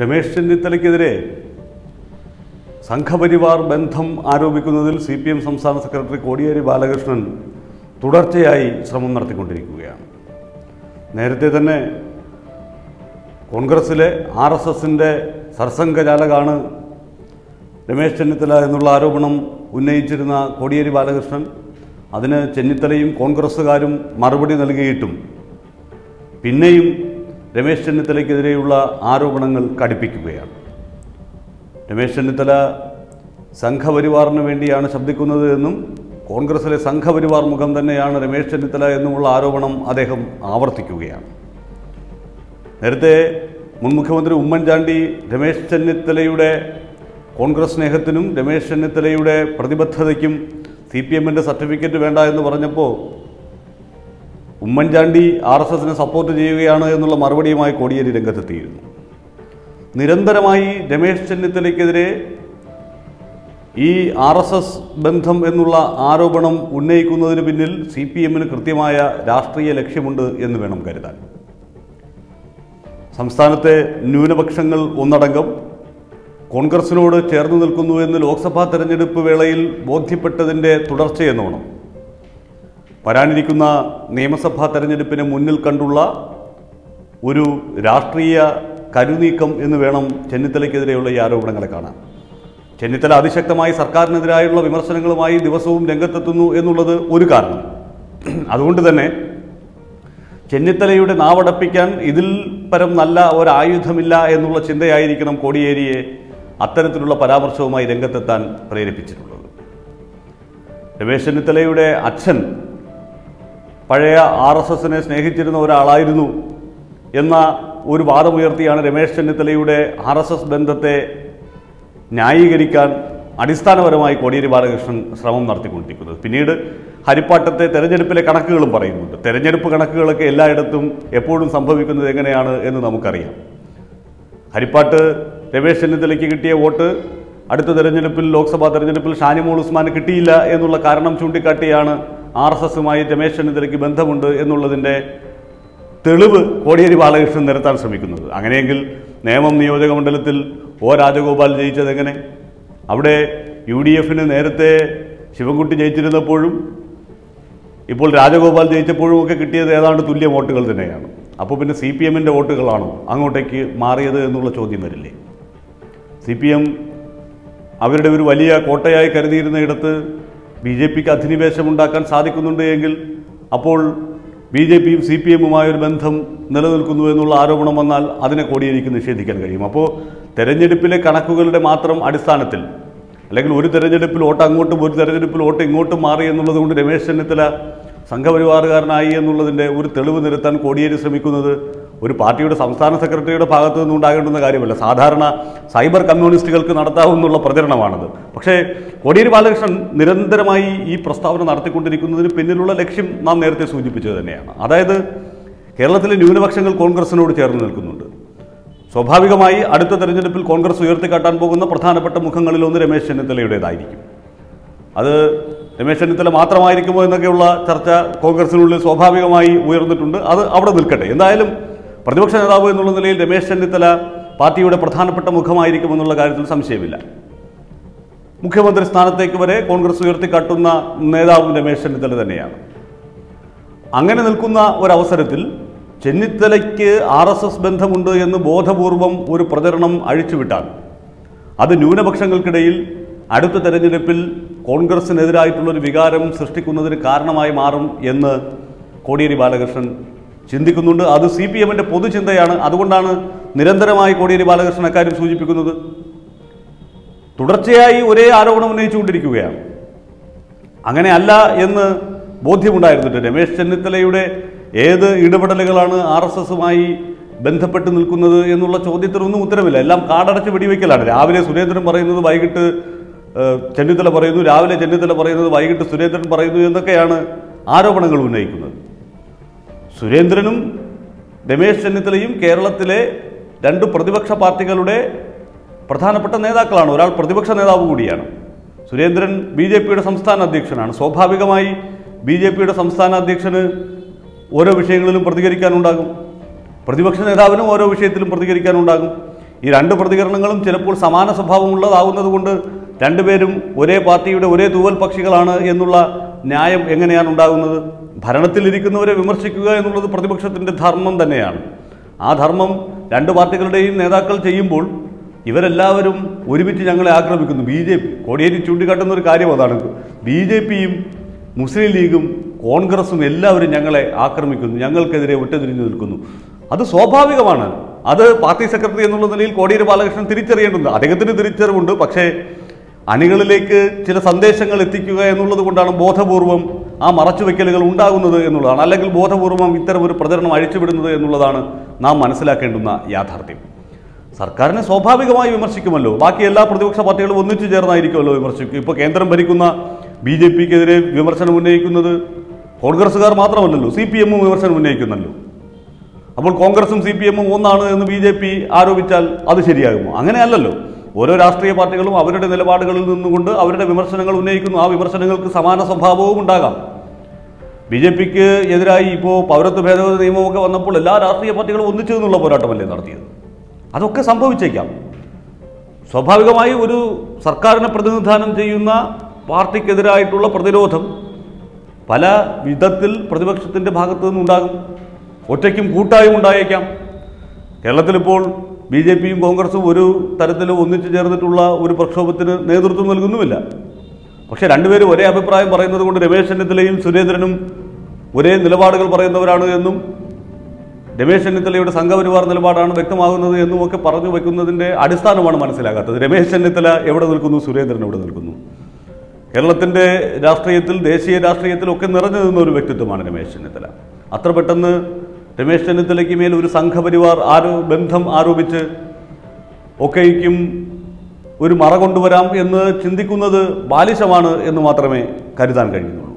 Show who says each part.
Speaker 1: രമേശ് ചെന്നിത്തലയ്ക്കെതിരെ സംഘപരിവാർ ബന്ധം ആരോപിക്കുന്നതിൽ സി പി എം സംസ്ഥാന സെക്രട്ടറി കോടിയേരി ബാലകൃഷ്ണൻ തുടർച്ചയായി ശ്രമം നടത്തിക്കൊണ്ടിരിക്കുകയാണ് നേരത്തെ തന്നെ കോൺഗ്രസ്സിലെ ആർ എസ് എസിൻ്റെ സർസംഘചാലകാണ് രമേശ് ചെന്നിത്തല എന്നുള്ള ആരോപണം ഉന്നയിച്ചിരുന്ന കോടിയേരി ബാലകൃഷ്ണൻ അതിന് ചെന്നിത്തലയും കോൺഗ്രസ്സുകാരും മറുപടി നൽകിയിട്ടും പിന്നെയും രമേശ് ചെന്നിത്തലയ്ക്കെതിരെയുള്ള ആരോപണങ്ങൾ കടുപ്പിക്കുകയാണ് രമേശ് ചെന്നിത്തല സംഘപരിവാറിന് വേണ്ടിയാണ് ശബ്ദിക്കുന്നത് എന്നും കോൺഗ്രസിലെ സംഘപരിവാർ മുഖം തന്നെയാണ് രമേശ് ചെന്നിത്തല എന്നുമുള്ള ആരോപണം അദ്ദേഹം ആവർത്തിക്കുകയാണ് നേരത്തെ മുൻ മുഖ്യമന്ത്രി ഉമ്മൻചാണ്ടി രമേശ് ചെന്നിത്തലയുടെ കോൺഗ്രസ് സ്നേഹത്തിനും രമേശ് ചെന്നിത്തലയുടെ പ്രതിബദ്ധതയ്ക്കും സി പി എമ്മിൻ്റെ സർട്ടിഫിക്കറ്റ് വേണ്ട എന്ന് പറഞ്ഞപ്പോൾ ഉമ്മൻചാണ്ടി ആർ എസ് എസിനെ സപ്പോർട്ട് ചെയ്യുകയാണ് എന്നുള്ള മറുപടിയുമായി കോടിയേരി രംഗത്തെത്തിയിരുന്നു നിരന്തരമായി രമേശ് ചെന്നിത്തലയ്ക്കെതിരെ ഈ ആർ എസ് എസ് ബന്ധം എന്നുള്ള ആരോപണം ഉന്നയിക്കുന്നതിന് പിന്നിൽ സി പി എമ്മിന് കൃത്യമായ രാഷ്ട്രീയ ലക്ഷ്യമുണ്ട് എന്ന് വേണം കരുതാൻ സംസ്ഥാനത്തെ ന്യൂനപക്ഷങ്ങൾ ഒന്നടങ്കം കോൺഗ്രസിനോട് ചേർന്ന് നിൽക്കുന്നു എന്ന് ലോക്സഭാ തെരഞ്ഞെടുപ്പ് വേളയിൽ ബോധ്യപ്പെട്ടതിൻ്റെ തുടർച്ചയെന്നോണം വരാനിരിക്കുന്ന നിയമസഭാ തെരഞ്ഞെടുപ്പിനെ മുന്നിൽ കണ്ടുള്ള ഒരു രാഷ്ട്രീയ കരുനീക്കം എന്ന് വേണം ചെന്നിത്തലയ്ക്കെതിരെയുള്ള ഈ ആരോപണങ്ങളെ കാണാൻ ചെന്നിത്തല അതിശക്തമായി സർക്കാരിനെതിരായുള്ള വിമർശനങ്ങളുമായി ദിവസവും രംഗത്തെത്തുന്നു എന്നുള്ളത് ഒരു കാരണം അതുകൊണ്ട് തന്നെ ചെന്നിത്തലയുടെ നാവടപ്പിക്കാൻ ഇതിൽ പരം നല്ല ഒരായുധമില്ല എന്നുള്ള ചിന്തയായിരിക്കണം കോടിയേരിയെ അത്തരത്തിലുള്ള പരാമർശവുമായി രംഗത്തെത്താൻ പ്രേരിപ്പിച്ചിട്ടുള്ളത് രമേശ് ചെന്നിത്തലയുടെ അച്ഛൻ പഴയ ആർ എസ് എസിനെ സ്നേഹിച്ചിരുന്ന ഒരാളായിരുന്നു എന്ന ഒരു വാദമുയർത്തിയാണ് രമേശ് ചെന്നിത്തലയുടെ ആർ എസ് എസ് ബന്ധത്തെ ന്യായീകരിക്കാൻ അടിസ്ഥാനപരമായി കോടിയേരി ബാലകൃഷ്ണൻ ശ്രമം നടത്തിക്കൊണ്ടിരിക്കുന്നത് പിന്നീട് ഹരിപ്പാട്ടത്തെ തെരഞ്ഞെടുപ്പിലെ കണക്കുകളും പറയുന്നുണ്ട് തെരഞ്ഞെടുപ്പ് കണക്കുകളൊക്കെ എല്ലായിടത്തും എപ്പോഴും സംഭവിക്കുന്നത് എങ്ങനെയാണ് എന്ന് നമുക്കറിയാം ഹരിപ്പാട്ട് രമേശ് ചെന്നിത്തലയ്ക്ക് കിട്ടിയ വോട്ട് അടുത്ത തെരഞ്ഞെടുപ്പിൽ ലോക്സഭാ തെരഞ്ഞെടുപ്പിൽ ഷാനിമോൾ ഉസ്മാന് കിട്ടിയില്ല എന്നുള്ള കാരണം ചൂണ്ടിക്കാട്ടിയാണ് ആർ എസ് എസുമായി രമേശ് ചെന്നിത്തലയ്ക്ക് ബന്ധമുണ്ട് എന്നുള്ളതിൻ്റെ തെളിവ് കോടിയേരി ബാലകൃഷ്ണൻ നിരത്താൻ ശ്രമിക്കുന്നത് അങ്ങനെയെങ്കിൽ നേമം നിയോജക മണ്ഡലത്തിൽ ഒ രാജഗോപാൽ ജയിച്ചത് എങ്ങനെ അവിടെ യു ഡി എഫിന് നേരത്തെ ശിവൻകുട്ടി ജയിച്ചിരുന്നപ്പോഴും ഇപ്പോൾ രാജഗോപാൽ ജയിച്ചപ്പോഴും ഒക്കെ കിട്ടിയത് ഏതാണ്ട് തുല്യ വോട്ടുകൾ തന്നെയാണ് അപ്പോൾ പിന്നെ സി പി എമ്മിൻ്റെ വോട്ടുകളാണോ അങ്ങോട്ടേക്ക് മാറിയത് എന്നുള്ള ചോദ്യം വരില്ലേ സി പി എം അവരുടെ ഒരു വലിയ കോട്ടയായി കരുതിയിരുന്നയിടത്ത് ബി ജെ പിക്ക് അധിനിവേശമുണ്ടാക്കാൻ സാധിക്കുന്നുണ്ട് എങ്കിൽ അപ്പോൾ ബി ജെ പിയും സി പി എമ്മുമായ ഒരു ബന്ധം നിലനിൽക്കുന്നു എന്നുള്ള ആരോപണം വന്നാൽ അതിനെ കോടിയേരിക്ക് നിഷേധിക്കാൻ കഴിയും അപ്പോൾ തെരഞ്ഞെടുപ്പിലെ കണക്കുകളുടെ മാത്രം അടിസ്ഥാനത്തിൽ അല്ലെങ്കിൽ ഒരു തെരഞ്ഞെടുപ്പിൽ വോട്ട് അങ്ങോട്ടും ഒരു തെരഞ്ഞെടുപ്പിൽ വോട്ട് ഇങ്ങോട്ടും മാറി എന്നുള്ളത് കൊണ്ട് രമേശ് ചെന്നിത്തല സംഘപരിവാറുകാരനായി എന്നുള്ളതിൻ്റെ ഒരു തെളിവ് നിരത്താൻ കോടിയേരി ശ്രമിക്കുന്നത് ഒരു പാർട്ടിയുടെ സംസ്ഥാന സെക്രട്ടറിയുടെ ഭാഗത്തു നിന്നും ഉണ്ടാകേണ്ടുന്ന കാര്യമല്ല സാധാരണ സൈബർ കമ്മ്യൂണിസ്റ്റുകൾക്ക് നടത്താവുന്നുള്ള പ്രചരണമാണത് പക്ഷേ കോടിയേരി ബാലകൃഷ്ണൻ നിരന്തരമായി ഈ പ്രസ്താവന നടത്തിക്കൊണ്ടിരിക്കുന്നതിന് പിന്നിലുള്ള ലക്ഷ്യം നാം നേരത്തെ സൂചിപ്പിച്ചത് തന്നെയാണ് അതായത് കേരളത്തിലെ ന്യൂനപക്ഷങ്ങൾ കോൺഗ്രസിനോട് ചേർന്ന് നിൽക്കുന്നുണ്ട് സ്വാഭാവികമായി അടുത്ത തെരഞ്ഞെടുപ്പിൽ കോൺഗ്രസ് ഉയർത്തിക്കാട്ടാൻ പോകുന്ന പ്രധാനപ്പെട്ട മുഖങ്ങളിലൊന്ന് രമേശ് ചെന്നിത്തലയുടേതായിരിക്കും അത് രമേശ് ചെന്നിത്തല മാത്രമായിരിക്കുമോ എന്നൊക്കെയുള്ള ചർച്ച കോൺഗ്രസിനുള്ളിൽ സ്വാഭാവികമായി ഉയർന്നിട്ടുണ്ട് അത് അവിടെ നിൽക്കട്ടെ എന്തായാലും പ്രതിപക്ഷ നേതാവ് എന്നുള്ള നിലയിൽ രമേശ് ചെന്നിത്തല പാർട്ടിയുടെ പ്രധാനപ്പെട്ട മുഖമായിരിക്കുമെന്നുള്ള കാര്യത്തിൽ സംശയമില്ല മുഖ്യമന്ത്രി സ്ഥാനത്തേക്ക് വരെ കോൺഗ്രസ് ഉയർത്തിക്കാട്ടുന്ന നേതാവും രമേശ് ചെന്നിത്തല തന്നെയാണ് അങ്ങനെ നിൽക്കുന്ന ഒരവസരത്തിൽ ചെന്നിത്തലയ്ക്ക് ആർ എസ് എസ് ബന്ധമുണ്ട് എന്ന് ബോധപൂർവം ഒരു പ്രചരണം അഴിച്ചുവിട്ടാൽ അത് ന്യൂനപക്ഷങ്ങൾക്കിടയിൽ അടുത്ത തെരഞ്ഞെടുപ്പിൽ കോൺഗ്രസിനെതിരായിട്ടുള്ളൊരു വികാരം സൃഷ്ടിക്കുന്നതിന് കാരണമായി മാറും എന്ന് കോടിയേരി ബാലകൃഷ്ണൻ ചിന്തിക്കുന്നുണ്ട് അത് സി പി എമ്മിൻ്റെ പൊതുചിന്തയാണ് അതുകൊണ്ടാണ് നിരന്തരമായി കോടിയേരി ബാലകൃഷ്ണൻ അക്കാര്യം സൂചിപ്പിക്കുന്നത് തുടർച്ചയായി ഒരേ ആരോപണം ഉന്നയിച്ചുകൊണ്ടിരിക്കുകയാണ് അങ്ങനെ അല്ല എന്ന് ബോധ്യമുണ്ടായിരുന്നിട്ട് രമേശ് ചെന്നിത്തലയുടെ ഏത് ഇടപെടലുകളാണ് ആർ എസ് എസുമായി ബന്ധപ്പെട്ട് നിൽക്കുന്നത് എന്നുള്ള ചോദ്യത്തിനൊന്നും ഉത്തരമില്ല എല്ലാം കാടടച്ച് വെടിവെക്കലാണ് രാവിലെ സുരേന്ദ്രൻ പറയുന്നത് വൈകിട്ട് ഏഹ്, ചെന്നിത്തല പറയുന്നു രാവിലെ ചെന്നിത്തല പറയുന്നത് വൈകിട്ട് സുരേന്ദ്രൻ പറയുന്നു എന്നൊക്കെയാണ് ആരോപണങ്ങൾ ഉന്നയിക്കുന്നത് സുരേന്ദ്രനും രമേശ് ചെന്നിത്തലയും കേരളത്തിലെ രണ്ട് പ്രതിപക്ഷ പാർട്ടികളുടെ പ്രധാനപ്പെട്ട നേതാക്കളാണ് ഒരാൾ പ്രതിപക്ഷ നേതാവ് കൂടിയാണ് സുരേന്ദ്രൻ ബി ജെ പിയുടെ സംസ്ഥാന അധ്യക്ഷനാണ് സ്വാഭാവികമായി ബി ജെ പിയുടെ സംസ്ഥാന അധ്യക്ഷന് ഓരോ വിഷയങ്ങളിലും പ്രതികരിക്കാനുണ്ടാകും പ്രതിപക്ഷ നേതാവിനും ഓരോ വിഷയത്തിലും പ്രതികരിക്കാനുണ്ടാകും ഈ രണ്ട് പ്രതികരണങ്ങളും ചിലപ്പോൾ സമാന സ്വഭാവമുള്ളതാവുന്നത് കൊണ്ട് രണ്ടുപേരും ഒരേ പാർട്ടിയുടെ ഒരേ തൂവൽ പക്ഷികളാണ് എന്നുള്ള ന്യായം എങ്ങനെയാണ് ഉണ്ടാകുന്നത് ഭരണത്തിലിരിക്കുന്നവരെ വിമർശിക്കുക എന്നുള്ളത് പ്രതിപക്ഷത്തിൻ്റെ ധർമ്മം തന്നെയാണ് ആ ധർമ്മം രണ്ട് പാർട്ടികളുടെയും നേതാക്കൾ ചെയ്യുമ്പോൾ ഇവരെല്ലാവരും ഒരുമിച്ച് ഞങ്ങളെ ആക്രമിക്കുന്നു ബി ജെ പി കോടിയേരി ചൂണ്ടിക്കാട്ടുന്ന ഒരു കാര്യം അതാണ് ബി ജെ പിയും മുസ്ലിം ലീഗും കോൺഗ്രസും എല്ലാവരും ഞങ്ങളെ ആക്രമിക്കുന്നു ഞങ്ങൾക്കെതിരെ ഒറ്റതിരിഞ്ഞു നിൽക്കുന്നു അത് സ്വാഭാവികമാണ് അത് പാർട്ടി സെക്രട്ടറി എന്നുള്ള നിലയിൽ കോടിയേരി ബാലകൃഷ്ണൻ തിരിച്ചറിയേണ്ടത് അദ്ദേഹത്തിന് തിരിച്ചറിവുണ്ട് പക്ഷേ അണികളിലേക്ക് ചില സന്ദേശങ്ങൾ എത്തിക്കുക എന്നുള്ളത് കൊണ്ടാണ് ബോധപൂർവം ആ മറച്ചുവെക്കലുകൾ ഉണ്ടാകുന്നത് എന്നുള്ളതാണ് അല്ലെങ്കിൽ ബോധപൂർവം ഇത്തരം ഒരു പ്രചരണം അഴിച്ചുവിടുന്നത് എന്നുള്ളതാണ് നാം മനസ്സിലാക്കേണ്ടുന്ന യാഥാർത്ഥ്യം സർക്കാരിനെ സ്വാഭാവികമായി വിമർശിക്കുമല്ലോ ബാക്കി എല്ലാ പ്രതിപക്ഷ പാർട്ടികളും ഒന്നിച്ചു ചേർന്നായിരിക്കുമല്ലോ വിമർശിക്കും ഇപ്പോൾ കേന്ദ്രം ഭരിക്കുന്ന ബി ജെ പിക്കെതിരെ വിമർശനം ഉന്നയിക്കുന്നത് കോൺഗ്രസ്സുകാർ മാത്രമല്ലല്ലോ സി പി എമ്മും വിമർശനം ഉന്നയിക്കുന്നല്ലോ അപ്പോൾ കോൺഗ്രസും സി പി എമ്മും ഒന്നാണ് എന്ന് ബി ജെ പി ആരോപിച്ചാൽ അത് ശരിയാകുമോ അങ്ങനെയല്ലല്ലോ ഓരോ രാഷ്ട്രീയ പാർട്ടികളും അവരുടെ നിലപാടുകളിൽ നിന്നുകൊണ്ട് അവരുടെ വിമർശനങ്ങൾ ഉന്നയിക്കുന്നു ആ വിമർശനങ്ങൾക്ക് സമാന സ്വഭാവവും ഉണ്ടാകാം ബി ജെ പിക്ക് എതിരായി ഇപ്പോൾ പൗരത്വ ഭേദഗതി നിയമമൊക്കെ വന്നപ്പോൾ എല്ലാ രാഷ്ട്രീയ പാർട്ടികളും ഒന്നിച്ചു നിന്നുള്ള പോരാട്ടമല്ലേ നടത്തിയത് അതൊക്കെ സംഭവിച്ചേക്കാം സ്വാഭാവികമായി ഒരു സർക്കാരിനെ പ്രതിനിധാനം ചെയ്യുന്ന പാർട്ടിക്കെതിരായിട്ടുള്ള പ്രതിരോധം പല വിധത്തിൽ പ്രതിപക്ഷത്തിൻ്റെ ഭാഗത്തു നിന്നുണ്ടാകും ഒറ്റയ്ക്കും കൂട്ടായും ഉണ്ടായേക്കാം കേരളത്തിലിപ്പോൾ ബി ജെ പിയും കോൺഗ്രസും ഒരു തരത്തിലും ഒന്നിച്ചു ചേർന്നിട്ടുള്ള ഒരു പ്രക്ഷോഭത്തിന് നേതൃത്വം നൽകുന്നുമില്ല പക്ഷേ രണ്ടുപേരും ഒരേ അഭിപ്രായം പറയുന്നത് കൊണ്ട് രമേശ് ചെന്നിത്തലയും സുരേന്ദ്രനും ഒരേ നിലപാടുകൾ പറയുന്നവരാണ് എന്നും രമേശ് ചെന്നിത്തലയുടെ സംഘപരിവാർ നിലപാടാണ് വ്യക്തമാകുന്നത് എന്നും ഒക്കെ പറഞ്ഞു വെക്കുന്നതിൻ്റെ അടിസ്ഥാനമാണ് മനസ്സിലാകാത്തത് രമേശ് ചെന്നിത്തല എവിടെ നിൽക്കുന്നു സുരേന്ദ്രൻ എവിടെ നിൽക്കുന്നു കേരളത്തിൻ്റെ രാഷ്ട്രീയത്തിൽ ദേശീയ രാഷ്ട്രീയത്തിലൊക്കെ നിറഞ്ഞു നിന്ന ഒരു വ്യക്തിത്വമാണ് രമേശ് ചെന്നിത്തല അത്ര പെട്ടെന്ന് രമേശ് ചെന്നിത്തലയ്ക്ക് മേൽ ഒരു സംഘപരിവാർ ആരോ ബന്ധം ആരോപിച്ച് ഒക്കെയ്ക്കും ഒരു മറ കൊണ്ടുവരാം എന്ന് ചിന്തിക്കുന്നത് ബാലിശമാണ് എന്ന് മാത്രമേ കരുതാൻ കഴിയുന്നുള്ളൂ